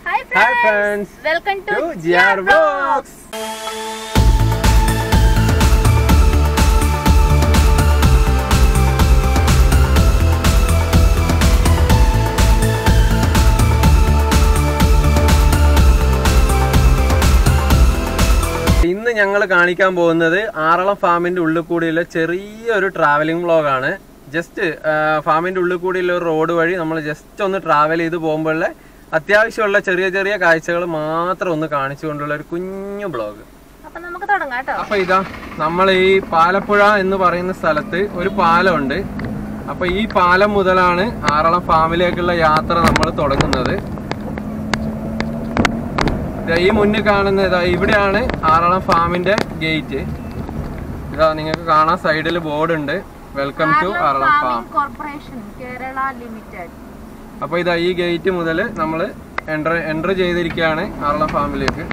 hi hi friends welcome to to GR vlogs ഇന്ന് ഞങ്ങൾ കാണിക്കാൻ പോകുന്നത് ആറളം ഫാമിന്റെ ഉള്ളിൽ കൂടിയുള്ള ചെറിയൊരു ട്രാവലിംഗ് വ്ളോഗാണ് ജസ്റ്റ് ഫാമിന്റെ ഉള്ളിൽ കൂടിയുള്ള ഒരു റോഡ് വഴി നമ്മൾ ജസ്റ്റ് ഒന്ന് ട്രാവൽ ചെയ്ത് പോകുമ്പോഴുള്ള അത്യാവശ്യമുള്ള ചെറിയ ചെറിയ കാഴ്ചകൾ മാത്രം ഒന്ന് കാണിച്ചുകൊണ്ടുള്ള ഒരു കുഞ്ഞു ബ്ലോഗ് അപ്പൊ നമുക്ക് തുടങ്ങാം കേട്ടോ അപ്പൊ ഇതാ നമ്മൾ ഈ പാലപ്പുഴ എന്ന് പറയുന്ന സ്ഥലത്ത് ഒരു പാലമുണ്ട് അപ്പൊ ഈ പാലം മുതലാണ് ആറളം ഫാമിലേക്കുള്ള യാത്ര നമ്മൾ തുടങ്ങുന്നത് ദാ ഈ മുന്നിൽ കാണുന്ന ഇതാ ഇവിടെയാണ് ആറളം ഫാമിന്റെ ഗേറ്റ് ഇതാ നിങ്ങൾക്ക് കാണാൻ സൈഡിൽ ബോർഡ് ഉണ്ട് welcome to Aralam farm corporation Kerala limited അപ്പൊ ഇതാ ഈ ഗേറ്റ് മുതൽ നമ്മൾ എൻ്റർ എൻ്റർ ചെയ്തിരിക്കുകയാണ് ആറളം ഫാമിലേക്ക്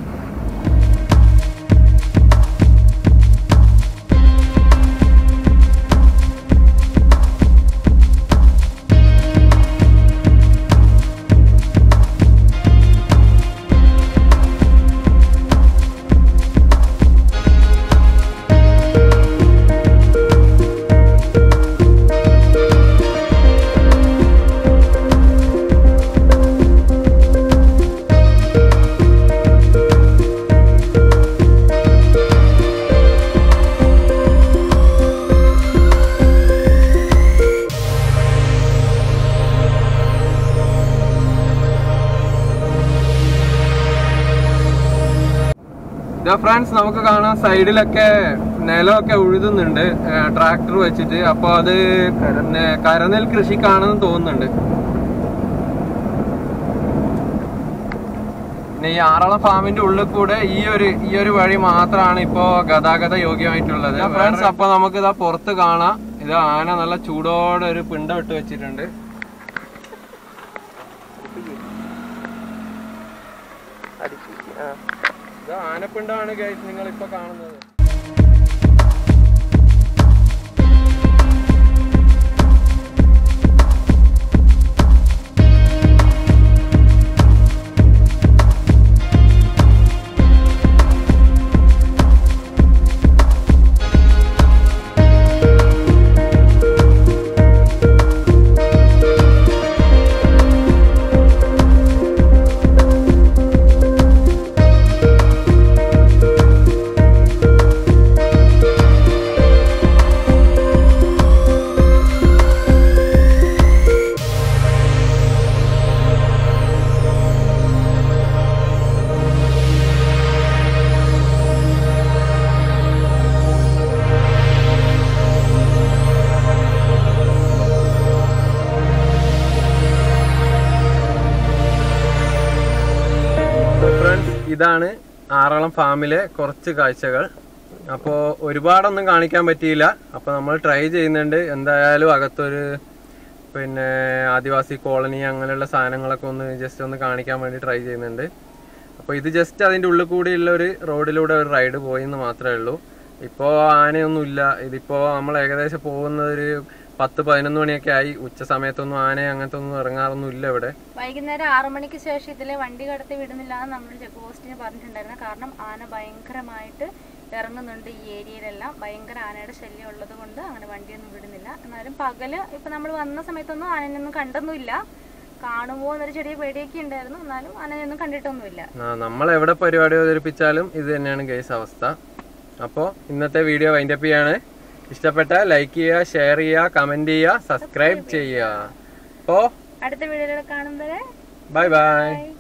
ഇതാ ഫ്രണ്ട്സ് നമുക്ക് കാണാം സൈഡിലൊക്കെ നിലമൊക്കെ ഉഴുതുന്നുണ്ട് ട്രാക്ടർ വെച്ചിട്ട് അപ്പൊ അത് നെ- കരനെൽ കൃഷിക്കാണെന്ന് തോന്നുന്നുണ്ട് പിന്നെ ഈ ആറളം ഫാമിന്റെ ഉള്ളിൽ കൂടെ ഈ ഒരു ഈ ഒരു വഴി മാത്രമാണ് ഇപ്പോ ഗതാഗത യോഗ്യമായിട്ടുള്ളത് ഫ്രണ്ട്സ് അപ്പൊ നമുക്ക് ഇതാ പുറത്ത് കാണാം ഇത് ആന നല്ല ചൂടോടെ ഒരു പിണ്ടം ഇട്ട് വെച്ചിട്ടുണ്ട് ഇത് ആനപ്പിണ്ടമാണ് ഗൈസ് നിങ്ങൾ ഇപ്പൊ കാണുന്നത് ഫ്രണ്ട്സ് ഇതാണ് ആറളം ഫാമിലെ കുറച്ച് കാഴ്ചകൾ അപ്പോൾ ഒരുപാടൊന്നും കാണിക്കാൻ പറ്റിയില്ല അപ്പോൾ നമ്മൾ ട്രൈ ചെയ്യുന്നുണ്ട് എന്തായാലും അകത്തൊരു പിന്നെ ആദിവാസി കോളനി അങ്ങനെയുള്ള സാധനങ്ങളൊക്കെ ഒന്ന് ജസ്റ്റ് ഒന്ന് കാണിക്കാൻ വേണ്ടി ട്രൈ ചെയ്യുന്നുണ്ട് അപ്പോൾ ഇത് ജസ്റ്റ് അതിൻ്റെ ഉള്ളിൽ കൂടിയുള്ള ഒരു റോഡിലൂടെ ഒരു റൈഡ് പോയി എന്ന് മാത്രമേ ഉള്ളൂ ഇപ്പോൾ ആനയൊന്നും ഇല്ല ഇതിപ്പോൾ നമ്മൾ ഏകദേശം പോകുന്നത് ഒരു പത്ത് പതിനൊന്ന് മണിയൊക്കെ ആയി ഉച്ച സമയത്തൊന്നും ആന അങ്ങനത്തെ ഒന്നും ഇറങ്ങാറൊന്നും ഇല്ല ഇവിടെ വൈകുന്നേരം ആറു മണിക്ക് ശേഷം ഇതിലെ വണ്ടി കടത്തി വിടുന്നില്ല എന്ന് നമ്മൾ ചെക്ക് പോസ്റ്റിന് പറഞ്ഞിട്ടുണ്ടായിരുന്നു കാരണം ആന ഭയങ്കരമായിട്ട് ഇറങ്ങുന്നുണ്ട് ഈ ഏരിയയിലെല്ലാം ഭയങ്കര ആനയുടെ ശല്യം ഉള്ളത് കൊണ്ട് അങ്ങനെ വണ്ടിയൊന്നും വിടുന്നില്ല എന്നാലും പകല് ഇപ്പൊ നമ്മൾ വന്ന സമയത്തൊന്നും ആനയൊന്നും കണ്ടൊന്നുമില്ല കാണുമോ എന്നൊരു ചെറിയ പേടിയൊക്കെ ഉണ്ടായിരുന്നു എന്നാലും ആനയൊന്നും കണ്ടിട്ടൊന്നുമില്ല ആ, നമ്മൾ എവിടെ പരിപാടി അവതരിപ്പിച്ചാലും ഇത് തന്നെയാണ് കേസ് അവസ്ഥ അപ്പോൾ ഇന്നത്തെ വീഡിയോ വൈൻഡപ്പ് ചെയ്യാണ് ഇഷ്ടപ്പെട്ട ലൈക്ക് ചെയ്യുക ഷെയർ ചെയ്യുക കമന്റ് ചെയ്യുക സബ്സ്ക്രൈബ് ചെയ്യുക അപ്പോൾ അടുത്ത വീഡിയോയിൽ കാണുമ്പോൾ ബൈ ബൈ ബൈ